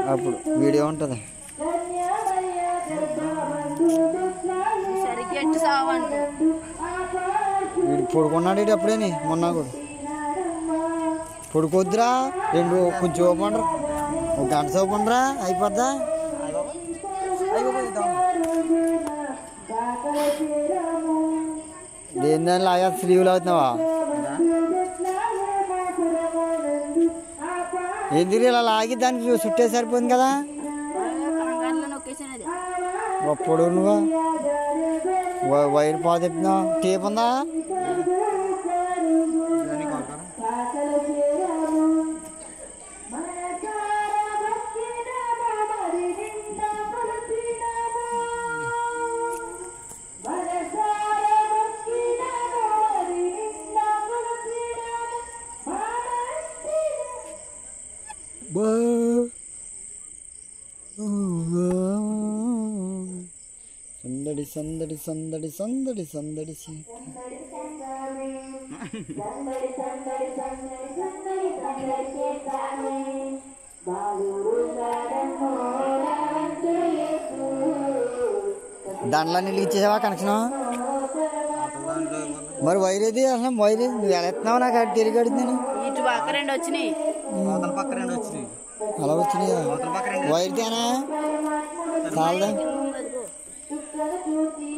అప్పుడు వీడియో ఉంటుంది సరిగ్గా ఎట్టు సావండి వీడు పడుకున్నాడు ఇటు అప్పుడేని మొన్న కూడా పడుకోద్దురా రెండు కొంచెం ఓపండ్రా ఒక గంట చూపండ్రా అయిపోద్దా దేని దాని లాగా స్లీవ్లు అవుతున్నావా ఎందుకు ఇలా లాగి దానికి చుట్టే సరిపోయింది కదా కంగారులో నొక్కేసాను అది గొప్పడు నువ్వు వై- వైర్ పాత చెప్తున్నావు టేప్ ఉందా బా. సందడి సందడి సందడి సందడి సందడి సి- దాంట్లో నీళ్ళు ఇచ్చేసావా కనెక్షన్ మరి వైర్ ఏది అసలు వైర్ ఏది? నువ్వు ఎలా ఎత్తున్నావు నాకు అది తిరిగి నేను ఇటు పక్క రెండు వచ్చినాయి అవతల పక్క రెండు వచ్చినాయి అలా వచ్చినాయా అవతల పక్క రెండు వైర్ తేనా చాలదా అదిగో.